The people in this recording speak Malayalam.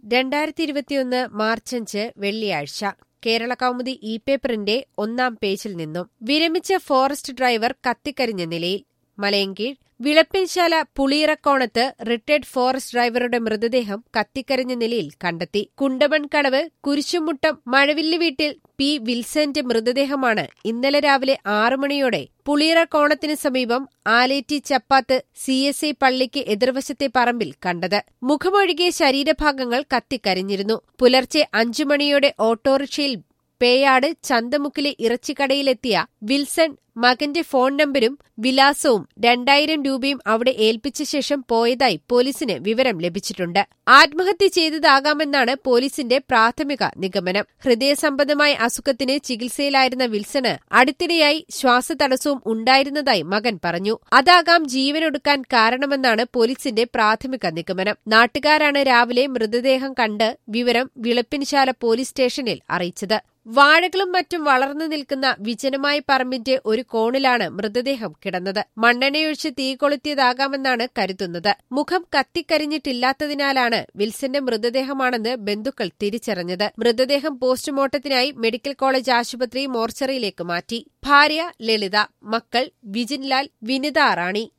രണ്ടായിരത്തി ഇരുപത്തിയൊന്ന് മാർച്ച് അഞ്ച് വെള്ളിയാഴ്ച കേരള കൗമുദി ഇ പേപ്പറിന്റെ ഒന്നാം പേജിൽ നിന്നും വിരമിച്ച ഫോറസ്റ്റ് ഡ്രൈവർ കത്തിക്കരിഞ്ഞ നിലയിൽ മലയങ്കീഴ് വിളപ്പിൻശാല പുളിയിറക്കോണത്ത് റിട്ടയർഡ് ഫോറസ്റ്റ് ഡ്രൈവറുടെ മൃതദേഹം കത്തിക്കരിഞ്ഞ നിലയിൽ കണ്ടെത്തി കുണ്ടമൺകടവ് കുരിശുമുട്ടം മഴവില്ല് വീട്ടിൽ പി വിൽസന്റെ മൃതദേഹമാണ് ഇന്നലെ രാവിലെ ആറു മണിയോടെ പുളിയിറക്കോണത്തിന് സമീപം ആലേറ്റി ചപ്പാത്ത് സി എസ് ഐ പള്ളിക്ക് എതിർവശത്തെ പറമ്പിൽ കണ്ടത് മുഖമൊഴികെ ശരീരഭാഗങ്ങൾ കത്തിക്കരിഞ്ഞിരുന്നു പുലർച്ചെ അഞ്ചു മണിയോടെ ഓട്ടോറിക്ഷയിൽ പേയാട് ചന്തമുക്കിലെ ഇറച്ചിക്കടയിലെത്തിയ വിൽസൺ മകന്റെ ഫോൺ നമ്പരും വിലാസവും രണ്ടായിരം രൂപയും അവിടെ ഏൽപ്പിച്ച ശേഷം പോയതായി പോലീസിന് വിവരം ലഭിച്ചിട്ടുണ്ട് ആത്മഹത്യ ചെയ്തതാകാമെന്നാണ് പോലീസിന്റെ പ്രാഥമിക നിഗമനം ഹൃദയസംബന്ധമായ അസുഖത്തിന് ചികിത്സയിലായിരുന്ന വിൽസണ് അടുത്തിടെയായി ശ്വാസതടസ്സവും ഉണ്ടായിരുന്നതായി മകൻ പറഞ്ഞു അതാകാം ജീവനൊടുക്കാൻ കാരണമെന്നാണ് പോലീസിന്റെ പ്രാഥമിക നിഗമനം നാട്ടുകാരാണ് രാവിലെ മൃതദേഹം കണ്ട് വിവരം വിളപ്പിൻശാല പോലീസ് സ്റ്റേഷനിൽ അറിയിച്ചത് വാഴകളും മറ്റും വളർന്നു നിൽക്കുന്ന വിജനമായ പറമ്പിന്റെ ഒരു കോണിലാണ് മൃതദേഹം കിടന്നത് മണ്ണെണ്ണയൊഴിച്ച് തീ കൊളുത്തിയതാകാമെന്നാണ് കരുതുന്നത് മുഖം കത്തിക്കരിഞ്ഞിട്ടില്ലാത്തതിനാലാണ് വിൽസന്റെ മൃതദേഹമാണെന്ന് ബന്ധുക്കൾ തിരിച്ചറിഞ്ഞത് മൃതദേഹം പോസ്റ്റ്മോർട്ടത്തിനായി മെഡിക്കൽ കോളേജ് ആശുപത്രി മോർച്ചറിയിലേക്ക് മാറ്റി ഭാര്യ ലളിത മക്കൾ വിജിൻലാൽ വിനിത റാണി